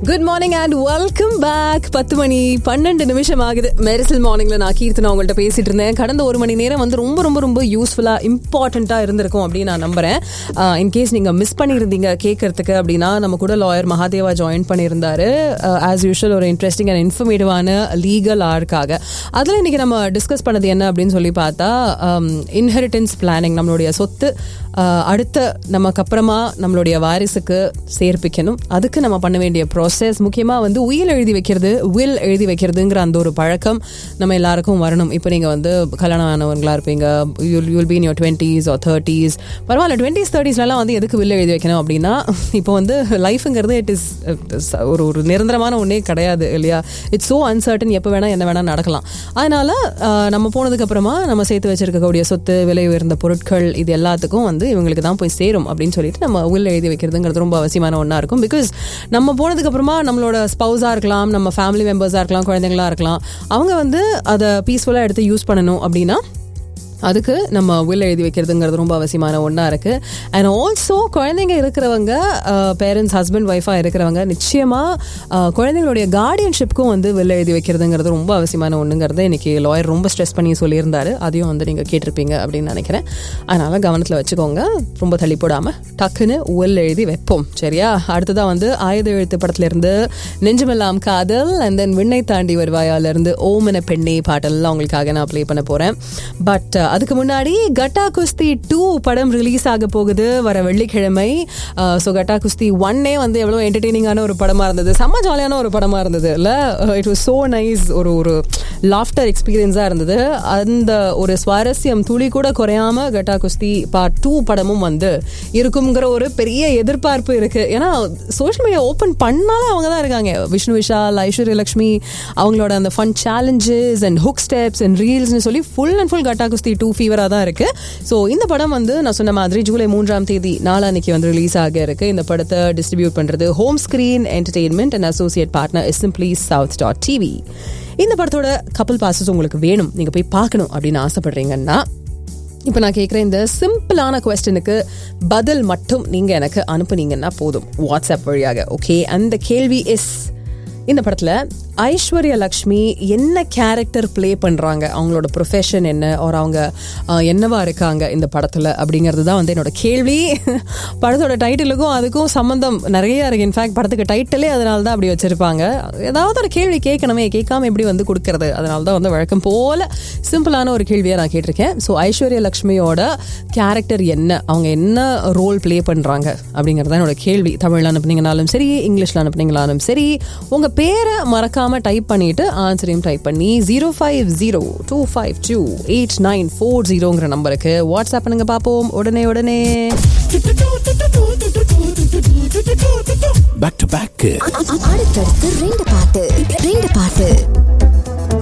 good morning and welcome back பத்து மணி பன்னெண்டு நிமிஷம் ஆகுது மெரிசல் மார்னிங்ல நான் கீர்த்தனா உங்கள்ட்ட பேசிட்டு இருந்தேன் கடந்த ஒரு மணி நேரம் வந்து ரொம்ப ரொம்ப ரொம்ப யூஸ்ஃபுல்லா இம்பார்ட்டண்டா இருந்திருக்கும் அப்படின்னு நான் நம்புறேன் இன்கேஸ் நீங்க மிஸ் பண்ணியிருந்தீங்க கேட்கறதுக்கு அப்படின்னா நம்ம கூட லாயர் மகாதேவா ஜாயின் பண்ணியிருந்தாரு ஆஸ் யூஷுவல் ஒரு இன்ட்ரெஸ்டிங் அண்ட் இன்ஃபர்மேட்டிவான லீகல் ஆர்க்காக அதில் இன்னைக்கு நம்ம டிஸ்கஸ் பண்ணது என்ன அப்படின்னு சொல்லி பார்த்தா இன்ஹெரிட்டன்ஸ் பிளானிங் நம்மளுடைய சொத்து uh, அடுத்த நமக்கு அப்புறமா நம்மளுடைய வாரிசுக்கு சேர்ப்பிக்கணும் அதுக்கு நம்ம பண்ண வேண்டிய ப்ராசஸ் முக்கியமாக வந்து உயில் எழுதி வைக்கிறது வில் எழுதி வைக்கிறதுங்கிற அந்த ஒரு பழக்கம் நம்ம எல்லாருக்கும் வரணும் இப்போ நீங்கள் வந்து கல்யாணம் ஆனவங்களா இருப்பீங்க you'll you'll been your twenties or thirties பரவாயில்ல டுவெண்ட்டீஸ் தேர்ட்டிஸ்லாம் வந்து எதுக்கு வில் எழுதி வைக்கணும் அப்படின்னா இப்போ வந்து லைஃபுங்கிறது இட் இஸ் ஒரு ஒரு நிரந்தரமான ஒன்றே கிடையாது இல்லையா இட்ஸ் ஸோ அன்சர்டன் எப்போ வேணால் என்ன வேணால் நடக்கலாம் அதனால அஹ், நம்ம போனதுக்கு அப்புறமா நம்ம சேர்த்து வச்சிருக்கக்கூடிய சொத்து விலை உயர்ந்த பொருட்கள் இது எல்லாத்துக்கும் வந்து இவங்களுக்கு தான் போய் சேரும் அப்படின்னு சொல்லிட்டு நம்ம வில் எழுதி வைக்கிறதுங்கிறது ரொம்ப அவசியமான ஒன்றா இருக்கும் பிகாஸ் நம்ம போனதுக்கு அப்புறமா நம்மளோட ஸ்பௌஸாக இருக்கலாம் நம்ம ஃபேமிலி மெம்பர்ஸாக இருக்கலாம் குழந்தைங்களா இருக்கலாம் அவங்க வந்து அதை பீஸ்ஃபுல்லாக எடுத்து யூஸ் பண்ணணும் அப்படின்னா அதுக்கு நம்ம வில் எழுதி வைக்கிறதுங்கிறது ரொம்ப அவசியமான ஒன்றா இருக்குது அண்ட் ஆல்சோ குழந்தைங்க இருக்கிறவங்க பேரண்ட்ஸ் ஹஸ்பண்ட் ஒய்ஃபாக இருக்கிறவங்க நிச்சயமாக குழந்தைங்களுடைய கார்டியன்ஷிப்க்கும் வந்து வில் எழுதி வைக்கிறதுங்கிறது ரொம்ப அவசியமான ஒன்றுங்கிறத இன்னைக்கு லாயர் ரொம்ப ஸ்ட்ரெஸ் பண்ணி சொல்லியிருந்தாரு அதையும் வந்து நீங்கள் கேட்டிருப்பீங்க அப்படின்னு நினைக்கிறேன் அதனால் கவனத்தில் வச்சுக்கோங்க ரொம்ப தள்ளி போடாமல் டக்குன்னு வில் எழுதி வைப்போம் சரியா அடுத்ததாக வந்து ஆயுத எழுத்து படத்துலேருந்து நெஞ்சமெல்லாம் காதல் அண்ட் தென் விண்ணை தாண்டி வருவாயாலேருந்து ஓமன பெண்ணே பாட்டெல்லாம் உங்களுக்காக நான் ப்ளே பண்ண போகிறேன் பட் அதுக்கு முன்னாடி கட்டா குஸ்தி டூ படம் ரிலீஸ் ஆக போகுது வர வெள்ளிக்கிழமை ஸோ கட்டா குஸ்தி ஒன்னே வந்து எவ்வளோ என்டர்டெய்னிங்கான ஒரு படமாக இருந்தது செம்ம ஜாலியான ஒரு படமாக இருந்தது இல்லை இட் வாஸ் ஸோ நைஸ் ஒரு ஒரு லாஃப்டர் எக்ஸ்பீரியன்ஸாக இருந்தது அந்த ஒரு சுவாரஸ்யம் துளி கூட குறையாம கட்டா குஸ்தி பார்ட் டூ படமும் வந்து இருக்குங்கிற ஒரு பெரிய எதிர்பார்ப்பு இருக்கு ஏன்னா சோஷியல் மீடியா ஓப்பன் பண்ணாலும் அவங்க தான் இருக்காங்க விஷ்ணு விஷால் ஐஸ்வர்ய லக்ஷ்மி அவங்களோட அந்த fun challenges and hook steps and ரீல்ஸ்னு சொல்லி ஃபுல் அண்ட் ஃபுல் கட்டா குஸ்தி டூ ஃபீவராக தான் இருக்கு ஸோ இந்த படம் வந்து நான் சொன்ன மாதிரி ஜூலை மூன்றாம் தேதி நாளான்னைக்கு வந்து ரிலீஸ் ஆக இருக்கு இந்த படத்தை டிஸ்ட்ரிபியூட் பண்றது home screen entertainment and associate partner is simply south dot TV இந்த படத்தோட கப்பல் பாசஸ் உங்களுக்கு வேணும் நீங்க போய் பார்க்கணும் அப்படின்னு ஆசைப்படுறீங்கன்னா இப்போ நான் கேட்குற இந்த சிம்பிளான கொஸ்டினுக்கு பதில் மட்டும் நீங்கள் எனக்கு அனுப்புனீங்கன்னா போதும் வாட்ஸ்அப் வழியாக ஓகே அந்த கேள்வி எஸ் இந்த படத்தில் ஐஸ்வர்யா லக்ஷ்மி என்ன கேரக்டர் ப்ளே பண்ணுறாங்க அவங்களோட ப்ரொஃபஷன் என்ன ஒரு அவங்க அஹ், என்னவா இருக்காங்க இந்த படத்தில் அப்படிங்கிறது தான் வந்து என்னோட கேள்வி படத்தோட டைட்டிலுக்கும் அதுக்கும் சம்மந்தம் நிறைய இருக்கு இன்ஃபேக்ட் படத்துக்கு டைட்டிலே அதனால தான் அப்படி வச்சிருப்பாங்க ஏதாவது ஒரு கேள்வி கேட்கணுமே கேட்காம எப்படி வந்து கொடுக்கறது அதனால தான் வந்து வழக்கம் போல சிம்பிளான ஒரு கேள்வியை நான் கேட்டிருக்கேன் ஸோ ஐஸ்வர்யா லக்ஷ்மியோட கேரக்டர் என்ன அவங்க என்ன ரோல் ப்ளே பண்ணுறாங்க அப்படிங்கிறது தான் என்னோட கேள்வி தமிழில் அனுப்புனீங்கனாலும் சரி இங்கிலீஷில் அனுப்புனீங்கனாலும் சரி உங்கள் பேரை மறக்காம டைப் பண்ணிட்டு ஆன்சரையும் டைப் பண்ணி zero five zero two five two eight nine four ஜீரோங்கிற நம்பருக்கு வாட்ஸ்அப் பண்ணுங்க பார்ப்போம் உடனே உடனே பேக் டு பேக் அடுத்தடுத்து ரெண்டு பாட்டு ரெண்டு பாட்டு